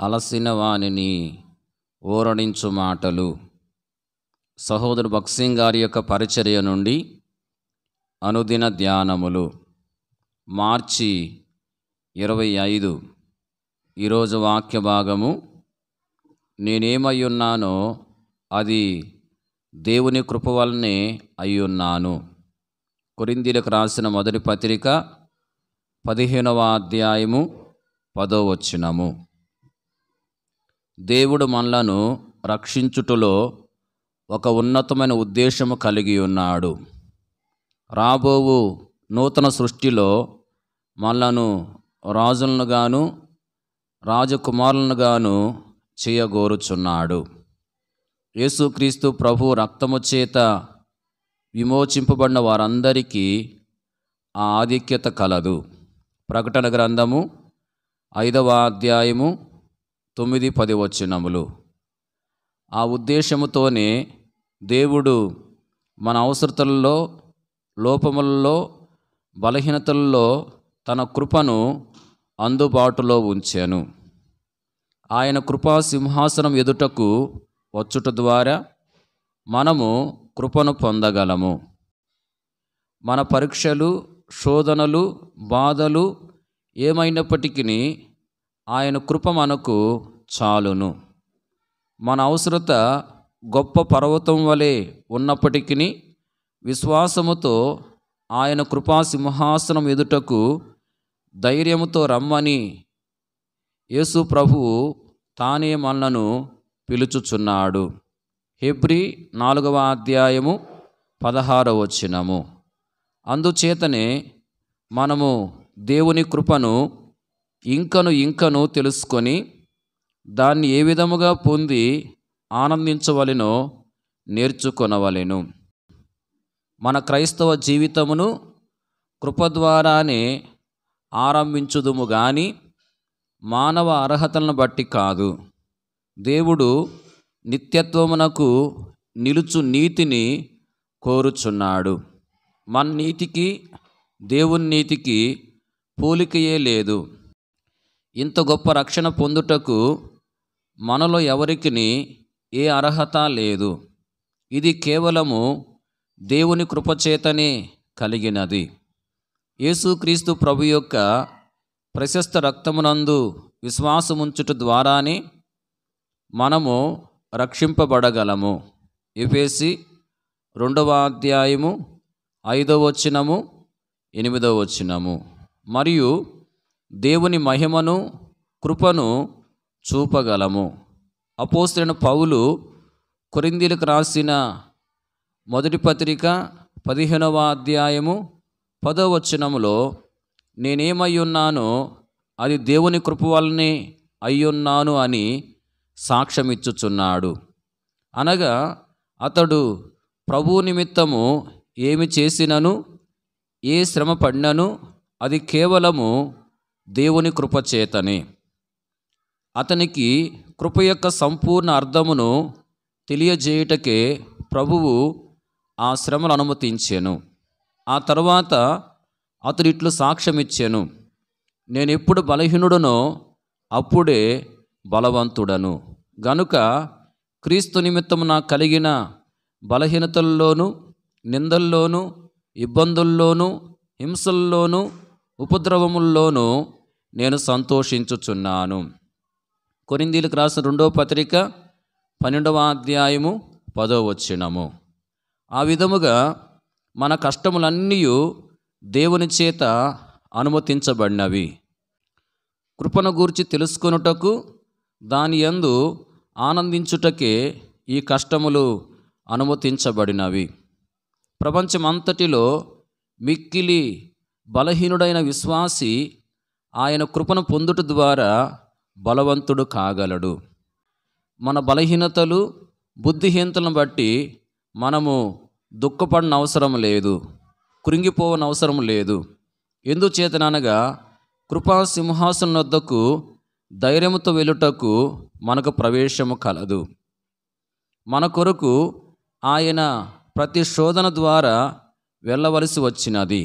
అలసిన వానిని ఓరడించు మాటలు సహోదరు భక్సింగ్ గారి యొక్క పరిచర్య నుండి అనుదిన ధ్యానములు మార్చి ఇరవై ఐదు ఈరోజు వాక్య భాగము నేనేమై ఉన్నానో అది దేవుని కృప వల్లనే అయ్యున్నాను కొరిందీలకు రాసిన మొదటి పత్రిక పదిహేనవ అధ్యాయము పదో వచ్చినము దేవుడు మనలను రక్షించుటలో ఒక ఉన్నతమైన ఉద్దేశము కలిగి ఉన్నాడు రాబోవు నూతన సృష్టిలో మనలను రాజులను గాను రాజకుమారులను గాను చేయగోరుచున్నాడు యేసుక్రీస్తు ప్రభు రక్తము చేత విమోచింపబడిన వారందరికీ ఆ ఆధిక్యత కలదు ప్రకటన గ్రంథము ఐదవ అధ్యాయము తొమ్మిది పది వచనములు ఆ ఉద్దేశముతోనే దేవుడు మన అవసరతల్లో లోపములలో బలహీనతల్లో తన కృపను అందుబాటులో ఉంచాను ఆయన కృపా సింహాసనం ఎదుటకు వచ్చుట ద్వారా మనము కృపను పొందగలము మన పరీక్షలు శోధనలు బాధలు ఏమైనప్పటికీ ఆయన కృప మనకు చాలును మన అవసరత గొప్ప పర్వతం వలె ఉన్నప్పటికీ విశ్వాసముతో ఆయన కృపా సింహాసనం ఎదుటకు ధైర్యముతో రమ్మని యేసు ప్రభువు తానే మనలను పిలుచుచున్నాడు హెబ్రి నాలుగవ అధ్యాయము పదహారవ వచనము అందుచేతనే మనము దేవుని కృపను ఇంకను ఇంకను తెలుసుకొని దాన్ని ఏ విధముగా పొంది ఆనందించవలెనో నేర్చుకొనవలెను మన క్రైస్తవ జీవితమును కృప ద్వారానే ఆరంభించుదుము గాని మానవ అర్హతలను బట్టి కాదు దేవుడు నిత్యత్వమునకు నిలుచు నీతిని కోరుచున్నాడు మన నీతికి దేవుని నీతికి పోలికయే లేదు ఇంత గొప్ప రక్షణ పొందుటకు మనలో ఎవరికి ఏ అర్హత లేదు ఇది కేవలము దేవుని కృపచేతనే కలిగినది యేసుక్రీస్తు ప్రభు యొక్క ప్రశస్త రక్తమునందు విశ్వాసముంచుట ద్వారానే మనము రక్షింపబడగలము ఎఫేసి రెండవ అధ్యాయము ఐదవ వచనము ఎనిమిదవ వచనము మరియు దేవుని మహిమను కృపను చూపగలము అపోస్తులైన పౌలు కొరిందీలకు రాసిన మొదటి పత్రిక పదిహేనవ అధ్యాయము పదవ వచనములో నేనేమై ఉన్నానో అది దేవుని కృప వల్లనే అయ్యున్నాను అని సాక్ష్యమిచ్చుచున్నాడు అనగా అతడు ప్రభు నిమిత్తము ఏమి చేసినను ఏ శ్రమ పడినను అది కేవలము దేవుని కృపచేతనే అతనికి కృప యొక్క సంపూర్ణ అర్థమును తెలియజేయుటకే ప్రభువు ఆ శ్రమను అనుమతించాను ఆ తర్వాత అతడు ఇట్లు సాక్ష్యమిచ్చాను నేను ఎప్పుడు బలహీనుడనో అప్పుడే బలవంతుడను గనుక క్రీస్తు నిమిత్తము నాకు కలిగిన బలహీనతల్లోనూ నిందల్లోనూ ఇబ్బందుల్లోనూ హింసల్లోనూ ఉపద్రవముల్లోనూ నేను సంతోషించుచున్నాను కొరిందీలకు రాసిన రెండవ పత్రిక పన్నెండవ అధ్యాయము పదో వచ్చినము ఆ విధముగా మన కష్టములన్నీ దేవుని చేత అనుమతించబడినవి కృపను గూర్చి తెలుసుకొనుటకు దాని యందు ఆనందించుటకే ఈ కష్టములు అనుమతించబడినవి ప్రపంచమంతటిలో మిక్కిలి బలహీనుడైన విశ్వాసి ఆయన కృపను పొందుట ద్వారా బలవంతుడు కాగలడు మన బలహీనతలు బుద్ధిహీనతలను బట్టి మనము దుఃఖపడిన అవసరం లేదు కృంగిపోవన అవసరం లేదు ఎందుచేతననగా కృపా సింహాసనం వద్దకు ధైర్యముతో వెళ్ళుటకు మనకు ప్రవేశము కలదు మన కొరకు ఆయన ప్రతి శోధన ద్వారా వెళ్ళవలసి వచ్చినది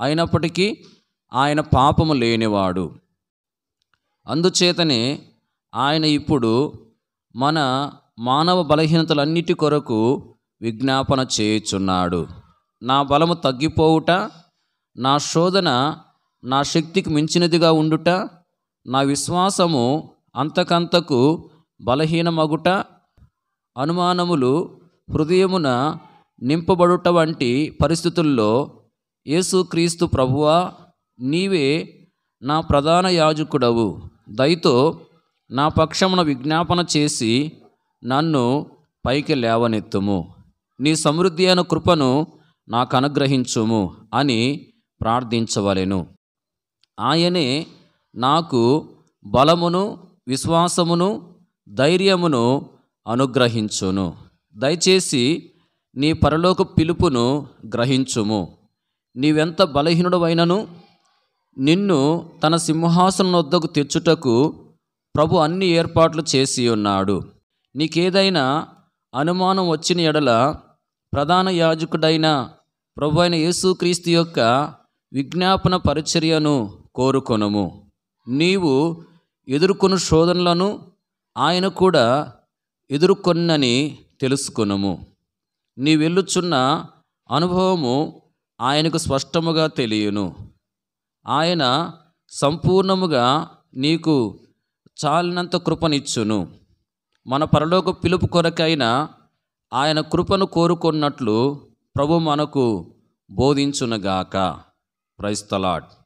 అయినప్పటికీ ఆయన పాపము లేనివాడు అందుచేతనే ఆయన ఇప్పుడు మన మానవ బలహీనతలన్నిటి కొరకు విజ్ఞాపన చేయుచున్నాడు నా బలము తగ్గిపోవుట నా శోధన నా శక్తికి మించినదిగా ఉండుట నా విశ్వాసము అంతకంతకు బలహీనమగుట అనుమానములు హృదయమున నింపబడుట వంటి పరిస్థితుల్లో యేసుక్రీస్తు ప్రభువా నీవే నా ప్రధాన యాజకుడవు దయతో నా పక్షమున విజ్ఞాపన చేసి నన్ను పైకి లేవనెత్తుము నీ సమృద్ధి అయిన కృపను నాకు అనుగ్రహించుము అని ప్రార్థించవలెను ఆయనే నాకు బలమును విశ్వాసమును ధైర్యమును అనుగ్రహించును దయచేసి నీ పరలోక పిలుపును గ్రహించుము నీవెంత బలహీనుడవైనను నిన్ను తన సింహాసనం వద్దకు తెచ్చుటకు ప్రభు అన్ని ఏర్పాట్లు చేసి ఉన్నాడు నీకేదైనా అనుమానం వచ్చిన ఎడల ప్రధాన యాజకుడైన ప్రభు అయిన యేసుక్రీస్తు యొక్క విజ్ఞాపన పరిచర్యను కోరుకొనుము నీవు ఎదుర్కొను శోధనలను ఆయన కూడా ఎదుర్కొన్నని తెలుసుకొనుము నీ వెళ్ళుచున్న అనుభవము ఆయనకు స్పష్టముగా తెలియను ఆయన సంపూర్ణముగా నీకు చాలినంత కృపనిచ్చును మన పరలోక పిలుపు కొరకైన ఆయన కృపను కోరుకున్నట్లు ప్రభు మనకు బోధించునుగాక క్రైస్తలాడ్